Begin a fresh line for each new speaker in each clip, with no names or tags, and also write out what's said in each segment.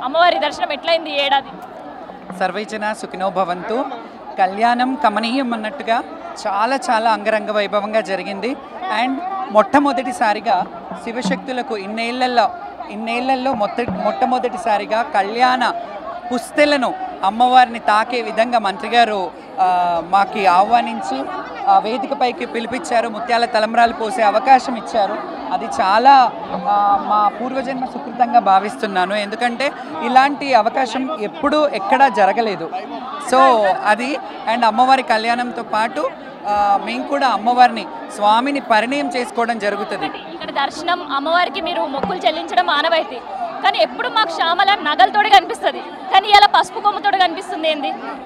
అమ్మవారి దర్శనం ఎట్లయింది ఈ ఏడాది
సర్వైజన సుఖినో భవంతు కళ్యాణం కమనీయం అన్నట్టుగా చాలా చాలా అంగరంగ వైభవంగా జరిగింది అండ్ మొట్టమొదటిసారిగా శివశక్తులకు ఇన్నేళ్లలో ఇన్నేళ్లలో మొట్ట మొట్టమొదటిసారిగా కళ్యాణ పుస్తెలను అమ్మవారిని తాకే విధంగా మంత్రి గారు ఆ, మాకి ఆహ్వానించి ఆ వేదికపైకి పిలిపించారు ముత్యాల తలంబ్రాలు పోసే అవకాశం ఇచ్చారు అది చాలా ఆ, మా పూర్వజన్మ సుకృతంగా భావిస్తున్నాను ఎందుకంటే ఇలాంటి అవకాశం ఎప్పుడూ ఎక్కడా జరగలేదు సో అది అండ్ అమ్మవారి కళ్యాణంతో పాటు ఆ, మేము కూడా అమ్మవారిని స్వామిని పరిణయం చేసుకోవడం జరుగుతుంది
ఇక్కడ దర్శనం అమ్మవారికి మీరు మొక్కులు చెల్లించడం ఆనవాయితీ కానీ ఎప్పుడు మాకు శ్యామల నగలతోటి కనిపిస్తుంది కానీ ఇలా పసుపు కొమ్మతోటి కనిపిస్తుంది ఏంది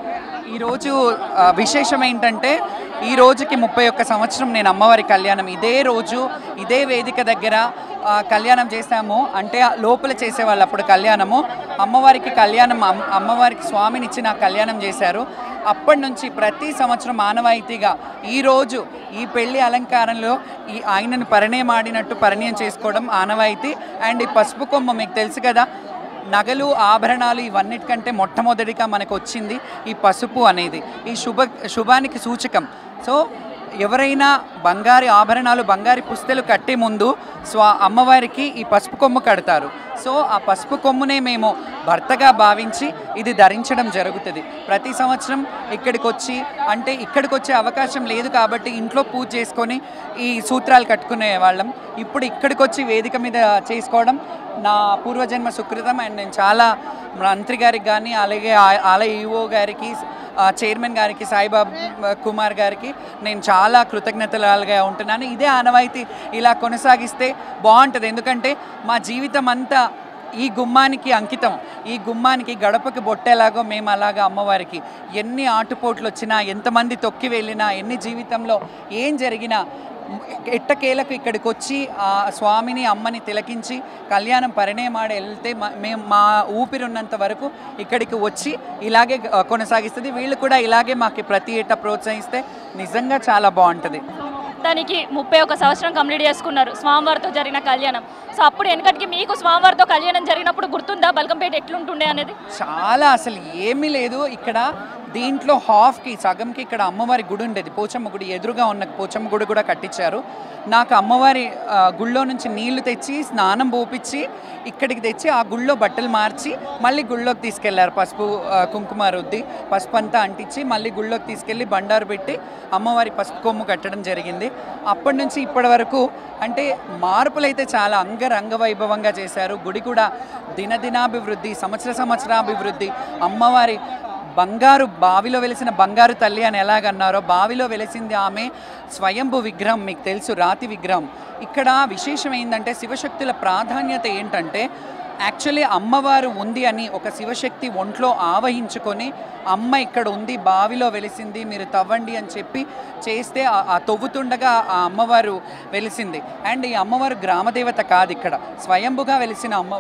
ఈరోజు ఆ, విశేషం ఏంటంటే ఈ రోజుకి ముప్పై ఒక్క సంవత్సరం నేను అమ్మవారి కళ్యాణం ఇదే రోజు ఇదే వేదిక దగ్గర ఆ, కళ్యాణం చేశాము అంటే ఆ లోపల చేసేవాళ్ళు అప్పుడు కళ్యాణము అమ్మవారికి కళ్యాణం అమ్- అమ్మవారికి స్వామినిచ్చి నాకు కళ్యాణం చేశారు అప్పటి నుంచి ప్రతి సంవత్సరం ఆనవాయితీగా ఈరోజు ఈ పెళ్లి అలంకారంలో ఈ ఆయనను పరిణయమాడినట్టు పరిణయం చేసుకోవడం ఆనవాయితీ అండ్ ఈ పసుపు కొమ్మ మీకు తెలుసు కదా నగలు ఆభరణాలు ఇవన్నిటికంటే మొట్టమొదటిగా మనకు వచ్చింది ఈ పసుపు అనేది ఈ శుభ శుభానికి సూచకం సో ఎవరైనా బంగారు ఆభరణాలు బంగారు పుస్తలు కట్టే ముందు స్వా అమ్మవారికి ఈ పసుపు కొమ్ము కడతారు సో ఆ పసుపు కొమ్మునే మేము భర్తగా భావించి ఇది ధరించడం జరుగుతుంది ప్రతి సంవత్సరం ఇక్కడికి వచ్చి అంటే ఇక్కడికి వచ్చే అవకాశం లేదు కాబట్టి ఇంట్లో పూజ చేసుకొని ఈ సూత్రాలు కట్టుకునే వాళ్ళం ఇప్పుడు ఇక్కడికి వచ్చి వేదిక మీద చేసుకోవడం నా పూర్వజన్మ సుకృతం అండ్ నేను చాలా మంత్రి గారికి కానీ అలాగే ఆ- ఆలయ ఈఓ గారికి ఆ, చైర్మన్ గారికి సాయిబాబా కుమార్ గారికి నేను చాలా కృతజ్ఞతలుగా ఉంటున్నాను ఇదే ఆనవాయితీ ఇలా కొనసాగిస్తే బాగుంటుంది ఎందుకంటే మా జీవితం అంతా ఈ గుమ్మానికి అంకితం ఈ గుమ్మానికి గడపకి బొట్టేలాగో మేము అలాగా అమ్మవారికి ఎన్ని ఆటుపోట్లు వచ్చినా ఎంతమంది తొక్కి వెళ్ళినా ఎన్ని జీవితంలో ఏం జరిగినా ఎట్టకేలకు ఇక్కడికి వచ్చి ఆ స్వామిని అమ్మని తిలకించి కళ్యాణం పరిణయమాడి వెళ్తే మ- మేము మా ఊపిరి ఉన్నంత వరకు ఇక్కడికి వచ్చి ఇలాగే ఆ, కొనసాగిస్తుంది వీళ్ళు కూడా ఇలాగే మాకు ప్రతి ఏటా ప్రోత్సహిస్తే నిజంగా చాలా బాగుంటుంది
దానికి ముప్పై ఒక సంవత్సరం కంప్లీట్ చేసుకున్నారు స్వామివారితో జరిగిన కళ్యాణం సో అప్పుడు వెనకటికి మీకు స్వామివారితో కళ్యాణం జరిగినప్పుడు గుర్తుందా బల్కంపేట ఎట్లుంటుండే అనేది
చాలా అసలు ఏమీ లేదు ఇక్కడ దీంట్లో హాఫ్కి సగంకి ఇక్కడ అమ్మవారి గుడి ఉండేది పోచమ్మ గుడి ఎదురుగా ఉన్న పోచమ్మ గుడి కూడా కట్టించారు నాకు అమ్మవారి ఆ, గుళ్ళో నుంచి నీళ్లు తెచ్చి స్నానం పోపించి ఇక్కడికి తెచ్చి ఆ గుళ్ళో బట్టలు మార్చి మళ్ళీ గుళ్ళోకి తీసుకెళ్లారు పసుపు ఆ, కుంకుమ రుద్ది పసుపు అంతా అంటించి మళ్ళీ గుళ్ళోకి తీసుకెళ్ళి బండారు పెట్టి అమ్మవారి పసుపు కొమ్ము కట్టడం జరిగింది అప్పటి నుంచి ఇప్పటి వరకు అంటే మార్పులు అయితే చాలా అంగరంగ వైభవంగా చేశారు గుడి కూడా దినదినాభివృద్ధి సంవత్సర సంవత్సరాభివృద్ధి అమ్మవారి బంగారు బావిలో వెలిసిన బంగారు తల్లి అని ఎలాగన్నారో బావిలో వెలిసింది ఆమె స్వయంభు విగ్రహం మీకు తెలుసు రాతి విగ్రహం ఇక్కడ విశేషం ఏంటంటే శివశక్తుల ప్రాధాన్యత ఏంటంటే యాక్చువల్లీ అమ్మవారు ఉంది అని ఒక శివశక్తి ఒంట్లో ఆవహించుకొని అమ్మ ఇక్కడ ఉంది బావిలో వెలిసింది మీరు తవ్వండి అని చెప్పి చేస్తే ఆ- ఆ తవ్వుతుండగా ఆ అమ్మవారు వెలిసింది అండ్ ఈ అమ్మవారు గ్రామదేవత కాదు ఇక్కడ స్వయంభుగా వెలిసిన అమ్మ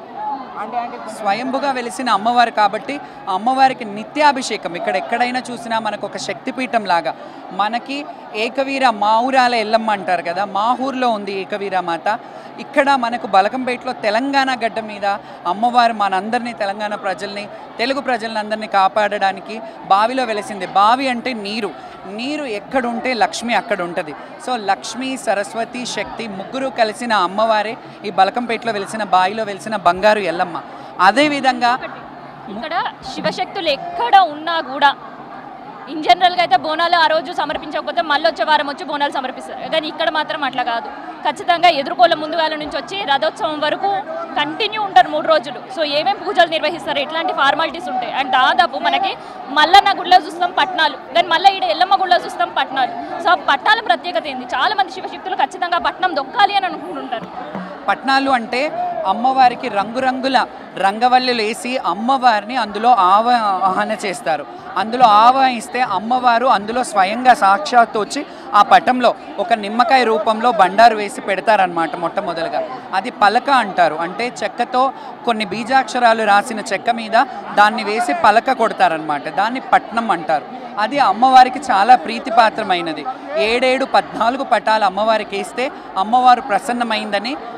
స్వయంభుగా వెలిసిన అమ్మవారు కాబట్టి ఆ అమ్మవారికి నిత్యాభిషేకం ఇక్కడ ఎక్కడైనా చూసినా మనకు ఒక శక్తిపీఠం లాగా మనకి ఏకవీర మావురాల ఎల్లమ్మ అంటారు కదా మా ఊర్లో ఉంది ఏకవీర మాత ఇక్కడ మనకు బలకంపేటలో తెలంగాణ గడ్డ మీద అమ్మవారు మనందరినీ తెలంగాణ ప్రజల్ని తెలుగు ప్రజల్ని అందరినీ కాపాడడానికి బావిలో వెలిసింది బావి అంటే నీరు నీరు ఎక్కడుంటే లక్ష్మి అక్కడ ఉంటుంది సో లక్ష్మి సరస్వతి శక్తి ముగ్గురు కలిసిన అమ్మవారే ఈ బలకంపేటలో వెలిసిన బావిలో వెలిసిన బంగారు ఎల్లమ్మ అదేవిధంగా
ఇక్కడ శివశక్తులు ఎక్కడ ఉన్నా కూడా ఇన్ జనరల్గా అయితే బోనాలు ఆ రోజు సమర్పించకపోతే మళ్ళీ వచ్చే వారం వచ్చి బోనాలు సమర్పిస్తారు కానీ ఇక్కడ మాత్రం అట్లా కాదు ఖచ్చితంగా ఎదుర్కోల ముందుగాల నుంచి వచ్చి రథోత్సవం వరకు కంటిన్యూ ఉంటారు మూడు రోజులు సో ఏమేమి పూజలు నిర్వహిస్తారు ఎట్లాంటి ఫార్మాలిటీస్ ఉంటాయి అండ్ దాదాపు మనకి మల్లన్న గుడిలో చూస్తాం పట్నాలు కానీ మళ్ళీ ఇక్కడ ఎల్లమ్మ గుడిలో చూస్తాం పట్నాలు సో ఆ పట్నాల ప్రత్యేకత ఏంది చాలా మంది శివశక్తులు ఖచ్చితంగా పట్నం దొక్కాలి అని అనుకుంటుంటారు
పట్నాలు అంటే అమ్మవారికి రంగురంగుల రంగవల్లులు వేసి అమ్మవారిని అందులో ఆవాహన చేస్తారు అందులో ఆవాహిస్తే అమ్మవారు అందులో స్వయంగా సాక్షాత్తు వచ్చి ఆ పటంలో ఒక నిమ్మకాయ రూపంలో బండారు వేసి పెడతారనమాట మొట్టమొదలుగా అది పలక అంటారు అంటే చెక్కతో కొన్ని బీజాక్షరాలు రాసిన చెక్క మీద దాన్ని వేసి పలక కొడతారనమాట దాన్ని పట్నం అంటారు అది అమ్మవారికి చాలా ప్రీతిపాత్రమైనది ఏడేడు పద్నాలుగు పటాలు అమ్మవారికి వేస్తే అమ్మవారు ప్రసన్నమైందని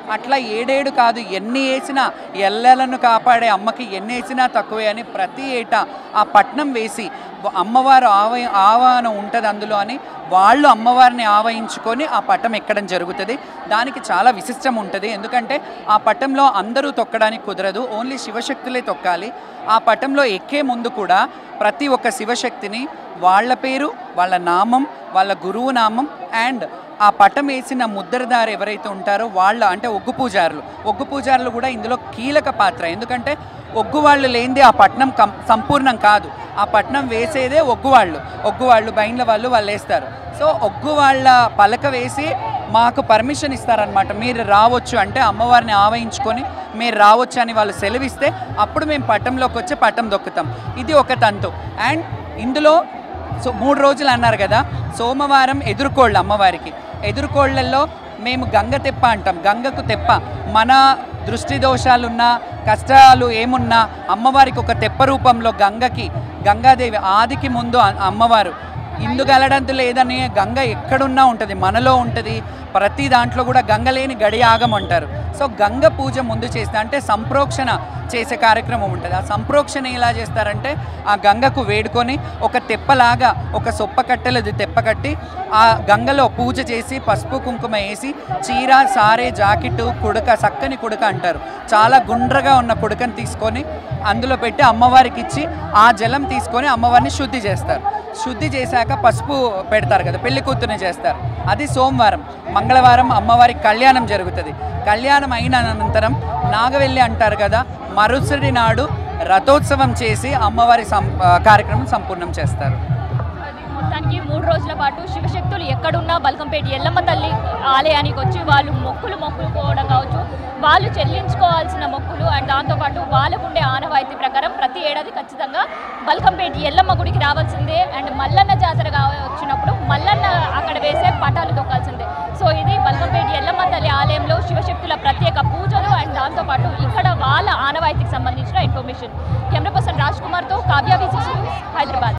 అట్లా ఏడేడు కాదు ఎన్ని వేసినా ఎల్లలను కాపాడే అమ్మకి ఎన్ని వేసినా తక్కువే అని ప్రతి ఏటా ఆ పట్నం వేసి వ- అమ్మవారు ఆవ ఆవాహన ఉంటుంది అందులో అని వాళ్ళు అమ్మవారిని ఆవహించుకొని ఆ పట్టం ఎక్కడం జరుగుతుంది దానికి చాలా విశిష్టం ఉంటుంది ఎందుకంటే ఆ పట్టంలో అందరూ తొక్కడానికి కుదరదు ఓన్లీ శివశక్తులే తొక్కాలి ఆ పట్టంలో ఎక్కే ముందు కూడా ప్రతి ఒక్క శివశక్తిని వాళ్ళ పేరు వాళ్ళ నామం వాళ్ళ గురువు నామం అండ్ ఆ పటం వేసిన ముద్రదారు ఎవరైతే ఉంటారో వాళ్ళ అంటే ఒగ్గు పూజారులు ఒగ్గు పూజారులు కూడా ఇందులో కీలక పాత్ర ఎందుకంటే ఒగ్గు వాళ్ళు లేనిదే ఆ పట్నం కం సంపూర్ణం కాదు ఆ పట్నం వేసేదే ఒగ్గు వాళ్ళు ఒగ్గు వాళ్ళు బైండ్ల వాళ్ళు వాళ్ళు వేస్తారు సో ఒగ్గు వాళ్ళ పలక వేసి మాకు పర్మిషన్ ఇస్తారనమాట మీరు రావచ్చు అంటే అమ్మవారిని ఆవహించుకొని మీరు రావచ్చు అని వాళ్ళు సెలవిస్తే అప్పుడు మేము పట్టంలోకి వచ్చి పట్టం దొక్కుతాం ఇది ఒక తంతు అండ్ ఇందులో సో మూడు రోజులు అన్నారు కదా సోమవారం ఎదుర్కోళ్ళు అమ్మవారికి ఎదుర్కోళ్ళల్లో మేము గంగ తెప్ప అంటాం గంగకు తెప్ప మన దృష్టి దోషాలున్నా కష్టాలు ఏమున్నా అమ్మవారికి ఒక తెప్ప రూపంలో గంగకి గంగాదేవి ఆదికి ముందు అ- అమ్మవారు ఇందుగలడంతు లేదని గంగ ఎక్కడున్నా ఉంటుంది మనలో ఉంటుంది ప్రతి దాంట్లో కూడా గంగ లేని గడి ఆగం అంటారు సో గంగ పూజ ముందు చేస్తే అంటే సంప్రోక్షణ చేసే కార్యక్రమం ఉంటుంది ఆ సంప్రోక్షణ ఎలా చేస్తారంటే ఆ గంగకు వేడుకొని ఒక తెప్పలాగా ఒక సొప్ప కట్టెలది తెప్ప కట్టి ఆ గంగలో పూజ చేసి పసుపు కుంకుమ వేసి చీర సారే జాకెట్ కుడక చక్కని కుడక అంటారు చాలా గుండ్రగా ఉన్న కుడకని తీసుకొని అందులో పెట్టి అమ్మవారికి ఇచ్చి ఆ జలం తీసుకొని అమ్మవారిని శుద్ధి చేస్తారు శుద్ధి చేశాక పసుపు పెడతారు కదా పెళ్లి కూతుర్ని చేస్తారు అది సోమవారం మంగళవారం అమ్మవారి కళ్యాణం జరుగుతుంది కళ్యాణం అయిన అనంతరం నాగవెల్లి అంటారు కదా మరుసటి నాడు రథోత్సవం చేసి అమ్మవారి సం ఆ, కార్యక్రమం సంపూర్ణం చేస్తారు
అది మొత్తానికి మూడు రోజుల పాటు శివశక్తులు ఎక్కడున్నా బల్కంపేట ఎల్లమ్మ తల్లి ఆలయానికి వచ్చి వాళ్ళు మొక్కులు మొక్కులుకోవడం కావచ్చు వాళ్ళు చెల్లించుకోవాల్సిన మొక్కులు అండ్ దాంతోపాటు వాళ్ళకుండే ఆనవాయితీ ప్రకారం ప్రతి ఏడాది ఖచ్చితంగా బల్కంపేట ఎల్లమ్మ గుడికి రావాల్సిందే అండ్ మల్లన్న జాతర కావ వచ్చినప్పుడు మల్లన్న అక్కడ వేసే పటాలు తొక్కాల్సిందే సో ఇది బల్కంపేట ఎల్లమ్మ తల్లి ఆలయంలో శివశక్తుల ప్రత్యేక పూజలు అండ్ దాంతోపాటు ఇక్కడ వాళ్ళ ఆనవాయితీకి సంబంధించిన ఇన్ఫర్మేషన్ కెమెరా పర్సన్ రాజ్ కుమార్తో కావ్య విశేష హైదరాబాద్